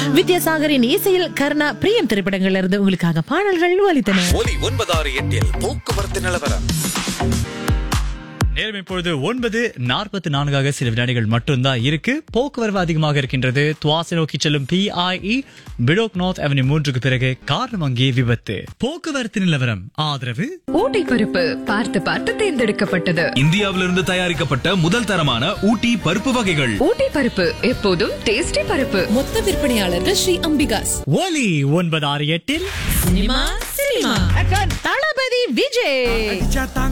வித்யாசாகரின் இசையில் கர்ணா பிரியம் திரைப்படங்கள்ல இருந்து உங்களுக்காக பாடல்கள் ஒலித்தன ஒலி ஒன்பதாறு எட்டில் போக்குவரத்து நிலவரம் நேரம் இப்பொழுது ஒன்பது நாற்பத்தி நான்காக சில வினாடிகள் மட்டும்தான் இருக்கு போக்குவரவு அதிகமாக இருக்கின்றது துவாசை நோக்கி செல்லும் பிஐஇ பிடோக் நார்த் அவென்யூ மூன்றுக்கு பிறகு காரணம் அங்கே விபத்து போக்குவரத்து நிலவரம் ஆதரவு ஊட்டி பருப்பு பார்த்து பார்த்து தேர்ந்தெடுக்கப்பட்டது இந்தியாவிலிருந்து தயாரிக்கப்பட்ட முதல் தரமான ஊட்டி பருப்பு வகைகள் ஊட்டி பருப்பு எப்போதும் டேஸ்டி பருப்பு மொத்த விற்பனையாளர்கள் ஸ்ரீ அம்பிகாஸ் ஒலி ஒன்பது ஆறு எட்டில் சினிமா சினிமா தளபதி விஜய்